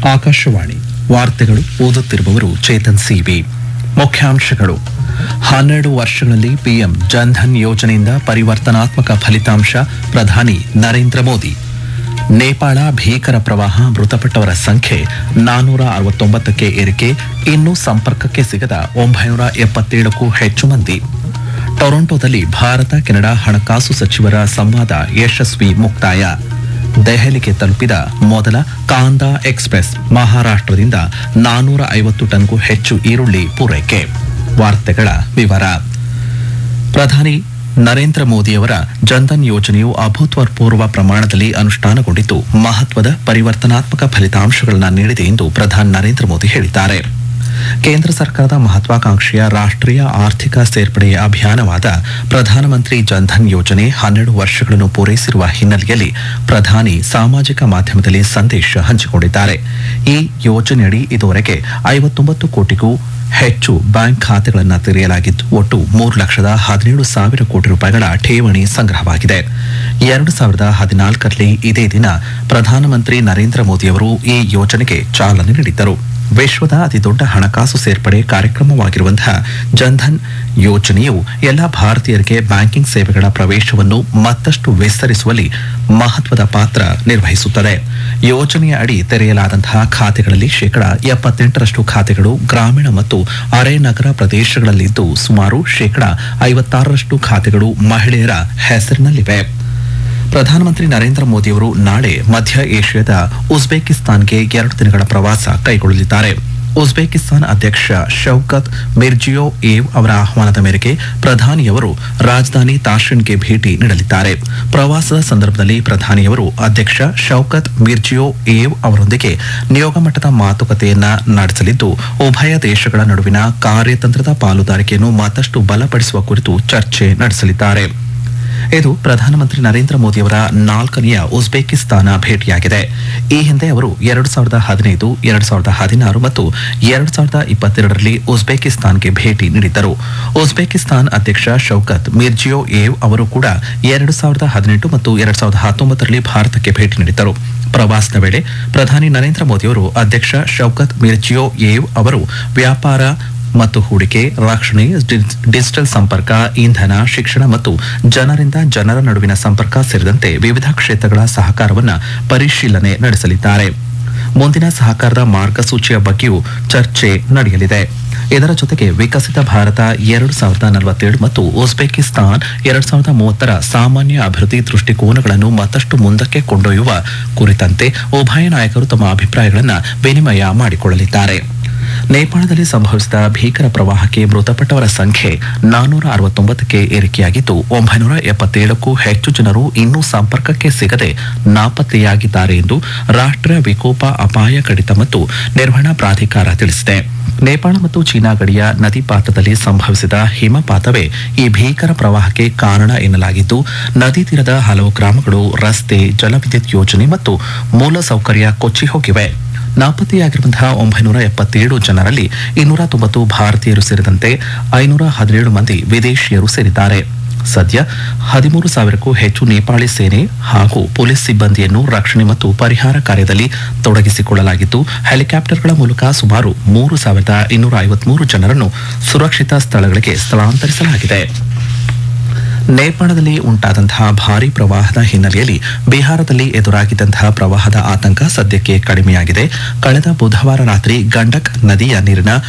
ಆಕಾಶವಾಣಿ ವಾರ್ತೆಗಳು ಓದುತ್ತಿರುವವರು ಚೇತನ್ ಸಿವಿ ಮುಖ್ಯಾಂಶಗಳು ಹನ್ನೆರಡು ವರ್ಷಗಳಲ್ಲಿ ಪಿಎಂ ಜನ್ಧನ್ ಯೋಜನೆಯಿಂದ ಪರಿವರ್ತನಾತ್ಮಕ ಫಲಿತಾಂಶ ಪ್ರಧಾನಿ ನರೇಂದ್ರ ಮೋದಿ ನೇಪಾಳ ಭೀಕರ ಪ್ರವಾಹ ಮೃತಪಟ್ಟವರ ಸಂಖ್ಯೆ ನಾನ್ನೂರ ಅರವತ್ತೊಂಬತ್ತಕ್ಕೆ ಏರಿಕೆ ಇನ್ನೂ ಸಂಪರ್ಕಕ್ಕೆ ಸಿಗದ ಒಂಬೈನೂರ ಎಪ್ಪತ್ತೇಳಕ್ಕೂ ಹೆಚ್ಚು ಮಂದಿ ಟೊರೊಂಟೊದಲ್ಲಿ ಭಾರತ ಕೆನಡಾ ಹಣಕಾಸು ಸಚಿವರ ಸಂವಾದ ಯಶಸ್ವಿ ಮುಕ್ತಾಯ ದೆಹಲಿಗೆ ತಲುಪಿದ ಮೊದಲ ಕಾಂದಾ ಎಕ್ಸ್ಪ್ರೆಸ್ ಮಹಾರಾಷ್ಟ್ರದಿಂದ ನಾನೂರ ಐವತ್ತು ಟನ್ಗೂ ಹೆಚ್ಚು ಈರುಳ್ಳಿ ಪೂರೈಕೆ ವಾರ್ತೆಗಳ ವಿವರ ಪ್ರಧಾನಿ ನರೇಂದ್ರ ಮೋದಿಯವರ ಜನ್ಧನ್ ಯೋಜನೆಯು ಅಭೂತಪೂರ್ವ ಪ್ರಮಾಣದಲ್ಲಿ ಅನುಷ್ಠಾನಗೊಂಡಿದ್ದು ಮಹತ್ವದ ಪರಿವರ್ತನಾತ್ಮಕ ಫಲಿತಾಂಶಗಳನ್ನು ನೀಡಿದೆ ಎಂದು ಪ್ರಧಾನಿ ನರೇಂದ್ರ ಮೋದಿ ಹೇಳಿದ್ದಾರೆ ಕೇಂದ್ರ ಸರ್ಕಾರದ ಮಹತ್ವಾಕಾಂಕ್ಷೆಯ ರಾಷ್ಟ್ರೀಯ ಆರ್ಥಿಕ ಸೇರ್ಪಡೆಯ ಅಭಿಯಾನವಾದ ಪ್ರಧಾನಮಂತ್ರಿ ಜನ್ಧನ್ ಯೋಜನೆ ಹನ್ನೆರಡು ವರ್ಷಗಳನ್ನು ಪೂರೈಸಿರುವ ಹಿನ್ನೆಲೆಯಲ್ಲಿ ಪ್ರಧಾನಿ ಸಾಮಾಜಿಕ ಮಾಧ್ಯಮದಲ್ಲಿ ಸಂದೇಶ ಹಂಚಿಕೊಂಡಿದ್ದಾರೆ ಈ ಯೋಜನೆಯಡಿ ಇದುವರೆಗೆ ಐವತ್ತೊಂಬತ್ತು ಕೋಟಿಗೂ ಹೆಚ್ಚು ಬ್ಯಾಂಕ್ ಖಾತೆಗಳನ್ನು ತೆರೆಯಲಾಗಿದ್ದು ಒಟ್ಟು ಮೂರು ಲಕ್ಷದ ಹದಿನೇಳು ಸಾವಿರ ಕೋಟಿ ರೂಪಾಯಿಗಳ ಠೇವಣಿ ಸಂಗ್ರಹವಾಗಿದೆ ಎರಡು ಸಾವಿರದ ಹದಿನಾಲ್ಕರಲ್ಲಿ ಇದೇ ದಿನ ಪ್ರಧಾನಮಂತ್ರಿ ನರೇಂದ್ರ ಮೋದಿಯವರು ಈ ಯೋಜನೆಗೆ ಚಾಲನೆ ನೀಡಿದ್ದರು ವಿಶ್ವದ ಅತಿದೊಡ್ಡ ಹಣಕಾಸು ಸೇರ್ಪಡೆ ಕಾರ್ಯಕ್ರಮವಾಗಿರುವಂತಹ ಜನ್ಧನ್ ಯೋಜನೆಯು ಎಲ್ಲ ಭಾರತೀಯರಿಗೆ ಬ್ಯಾಂಕಿಂಗ್ ಸೇವೆಗಳ ಪ್ರವೇಶವನ್ನು ಮತ್ತಷ್ಟು ವಿಸ್ತರಿಸುವಲ್ಲಿ ಮಹತ್ವದ ಪಾತ್ರ ನಿರ್ವಹಿಸುತ್ತದೆ ಯೋಜನೆಯ ಅಡಿ ತೆರೆಯಲಾದಂತಹ ಖಾತೆಗಳಲ್ಲಿ ಶೇಕಡಾ ಎಪ್ಪತ್ತೆಂಟರಷ್ಟು ಖಾತೆಗಳು ಗ್ರಾಮೀಣ ಮತ್ತು ಅರೆ ನಗರ ಪ್ರದೇಶಗಳಲ್ಲಿದ್ದು ಸುಮಾರು ಶೇಕಡಾ ಐವತ್ತಾರರಷ್ಟು ಖಾತೆಗಳು ಮಹಿಳೆಯರ ಹೆಸರಿನಲ್ಲಿವೆ ಪ್ರಧಾನಮಂತ್ರಿ ನರೇಂದ್ರ ಮೋದಿಯವರು ನಾಳೆ ಮಧ್ಯ ಏಷ್ಯಾದ ಉಜ್ಬೇಕಿಸ್ತಾನ್ಗೆ ಎರಡು ದಿನಗಳ ಪ್ರವಾಸ ಕೈಗೊಳ್ಳಲಿದ್ದಾರೆ ಉಜ್ಬೇಕಿಸ್ತಾನ್ ಅಧ್ಯಕ್ಷ ಶೌಕತ್ ಮಿರ್ಜಿಯೋ ಏವ್ ಅವರ ಆಹ್ವಾನದ ಮೇರೆಗೆ ಪ್ರಧಾನಿಯವರು ರಾಜಧಾನಿ ತಾಷ್ಕೆಂಟ್ಗೆ ಭೇಟಿ ನೀಡಲಿದ್ದಾರೆ ಪ್ರವಾಸದ ಸಂದರ್ಭದಲ್ಲಿ ಪ್ರಧಾನಿಯವರು ಅಧ್ಯಕ್ಷ ಶೌಕತ್ ಮಿರ್ಜಿಯೋ ಏವ್ ಅವರೊಂದಿಗೆ ನಿಯೋಗ ಮಟ್ಟದ ಮಾತುಕತೆಯನ್ನ ನಡೆಸಲಿದ್ದು ಉಭಯ ದೇಶಗಳ ನಡುವಿನ ಕಾರ್ಯತಂತ್ರದ ಪಾಲುದಾರಿಕೆಯನ್ನು ಮತ್ತಷ್ಟು ಬಲಪಡಿಸುವ ಕುರಿತು ಚರ್ಚೆ ನಡೆಸಲಿದ್ದಾರೆ ಇದು ಪ್ರಧಾನಮಂತ್ರಿ ನರೇಂದ್ರ ಮೋದಿಯವರ ನಾಲ್ಕನೆಯ ಉಜ್ಬೇಕಿಸ್ತಾನ ಭೇಟಿಯಾಗಿದೆ ಈ ಹಿಂದೆ ಅವರು ಎರಡು ಸಾವಿರದ ಹದಿನೈದು ಎರಡು ಸಾವಿರದ ಹದಿನಾರು ಮತ್ತು ಎರಡು ಸಾವಿರದ ಇಪ್ಪತ್ತೆರಡರಲ್ಲಿ ಉಜ್ಬೇಕಿಸ್ತಾನ್ಗೆ ಭೇಟಿ ನೀಡಿದ್ದರು ಉಜ್ಬೇಕಿಸ್ತಾನ್ ಅಧ್ಯಕ್ಷ ಶೌಕತ್ ಮಿರ್ಜಿಯೋ ಏವ್ ಅವರು ಕೂಡ ಎರಡು ಸಾವಿರದ ಹದಿನೆಂಟು ಮತ್ತು ಎರಡು ಸಾವಿರದ ಹತ್ತೊಂಬತ್ತರಲ್ಲಿ ಭಾರತಕ್ಕೆ ಭೇಟಿ ನೀಡಿದ್ದರು ಪ್ರವಾಸದ ವೇಳೆ ಪ್ರಧಾನಿ ನರೇಂದ್ರ ಮೋದಿಯವರು ಅಧ್ಯಕ್ಷ ಶೌಕತ್ ಮಿರ್ಜಿಯೋ ಏವ್ ಅವರು ವ್ಯಾಪಾರ ಮತ್ತು ಹೂಡಿಕೆ ರಕ್ಷಣೆ ಡಿ- ಡಿಜಿಟಲ್ ಸಂಪರ್ಕ ಇಂಧನ ಶಿಕ್ಷಣ ಮತ್ತು ಜನರಿಂದ ಜನರ ನಡುವಿನ ಸಂಪರ್ಕ ಸೇರಿದಂತೆ ವಿವಿಧ ಕ್ಷೇತ್ರಗಳ ಸಹಕಾರವನ್ನು ಪರಿಶೀಲನೆ ನಡೆಸಲಿದ್ದಾರೆ ಮುಂದಿನ ಸಹಕಾರದ ಮಾರ್ಗಸೂಚಿಯ ಬಗ್ಗೆಯೂ ಚರ್ಚೆ ನಡೆಯಲಿದೆ ಇದರ ಜೊತೆಗೆ ವಿಕಸಿತ ಭಾರತ ಎರಡು ಸಾವಿರದ ನಲವತ್ತೇಳು ಮತ್ತು ಉಜ್ಬೇಕಿಸ್ತಾನ್ ಎರಡು ಸಾವಿರದ ಮೂವತ್ತರ ಸಾಮಾನ್ಯ ಅಭಿವೃದ್ಧಿ ದೃಷ್ಟಿಕೋನಗಳನ್ನು ಮತ್ತಷ್ಟು ಮುಂದಕ್ಕೆ ಕೊಂಡೊಯ್ಯುವ ಕುರಿತಂತೆ ಉಭಯ ನಾಯಕರು ತಮ್ಮ ಅಭಿಪ್ರಾಯಗಳನ್ನು ವಿನಿಮಯ ಮಾಡಿಕೊಳ್ಳಲಿದ್ದಾರೆ ನೇಪಾಳದಲ್ಲಿ ಸಂಭವಿಸಿದ ಭೀಕರ ಪ್ರವಾಹಕ್ಕೆ ಮೃತಪಟ್ಟವರ ಸಂಖ್ಯೆ ನಾನ್ನೂರ ಅರವತ್ತೊಂಬತ್ತಕ್ಕೆ ಏರಿಕೆಯಾಗಿದ್ದು ಒಂಬೈನೂರ ಎಪ್ಪತ್ತೇಳಕ್ಕೂ ಹೆಚ್ಚು ಜನರು ಇನ್ನೂ ಸಂಪರ್ಕಕ್ಕೆ ಸಿಗದೆ ನಾಪತ್ತೆಯಾಗಿದ್ದಾರೆ ಎಂದು ರಾಷ್ಟ್ರೀಯ ವಿಕೋಪ ಅಪಾಯ ಕಡಿತ ಮತ್ತು ನಿರ್ವಹಣಾ ಪ್ರಾಧಿಕಾರ ತಿಳಿಸಿದೆ ನೇಪಾಳ ಮತ್ತು ಚೀನಾ ಗಡಿಯ ನದಿ ಪಾತ್ರದಲ್ಲಿ ಸಂಭವಿಸಿದ ಹಿಮಪಾತವೇ ಈ ಭೀಕರ ಪ್ರವಾಹಕ್ಕೆ ಕಾರಣ ಎನ್ನಲಾಗಿದ್ದು ನದಿ ತೀರದ ಹಲವು ಗ್ರಾಮಗಳು ರಸ್ತೆ ಜಲವಿದ್ಯುತ್ ಯೋಜನೆ ಮತ್ತು ಮೂಲಸೌಕರ್ಯ ಕೊಚ್ಚಿ ಹೋಗಿವೆ ನಾಪತ್ತೆಯಾಗಿರುವಂತಹ ಒಂಬೈನೂರ ಎಪ್ಪತ್ತೇಳು ಜನರಲ್ಲಿ ಇನ್ನೂರ ತೊಂಬತ್ತು ಭಾರತೀಯರು ಸೇರಿದಂತೆ ಐನೂರ ಹದಿನೇಳು ಮಂದಿ ವಿದೇಶಿಯರು ಸೇರಿದ್ದಾರೆ ಸದ್ಯ ಹದಿಮೂರು ಸಾವಿರಕ್ಕೂ ಹೆಚ್ಚು ನೇಪಾಳಿ ಸೇನೆ ಹಾಗೂ ಪೊಲೀಸ್ ಸಿಬ್ಬಂದಿಯನ್ನು ರಕ್ಷಣೆ ಮತ್ತು ಪರಿಹಾರ ಕಾರ್ಯದಲ್ಲಿ ತೊಡಗಿಸಿಕೊಳ್ಳಲಾಗಿದ್ದು ಹೆಲಿಕಾಪ್ಟರ್ಗಳ ಮೂಲಕ ಸುಮಾರು ಮೂರು ಸಾವಿರದ ಇನ್ನೂರ ಐವತ್ಮೂರು ಜನರನ್ನು ಸುರಕ್ಷಿತ ಸ್ಥಳಗಳಿಗೆ ಸ್ಥಳಾಂತರಿಸಲಾಗಿದೆ ನೇಪಾಳದಲ್ಲಿ ಉಂಟಾದಂತಹ ಭಾರೀ ಪ್ರವಾಹದ ಹಿನ್ನೆಲೆಯಲ್ಲಿ ಬಿಹಾರದಲ್ಲಿ ಎದುರಾಗಿದ್ದಂತಹ ಪ್ರವಾಹದ ಆತಂಕ ಸದ್ಯಕ್ಕೆ ಕಡಿಮೆಯಾಗಿದೆ ಕಳೆದ ಬುಧವಾರ ರಾತ್ರಿ ಗಂಡಕ್ ನದಿಯ ನೀರಿನ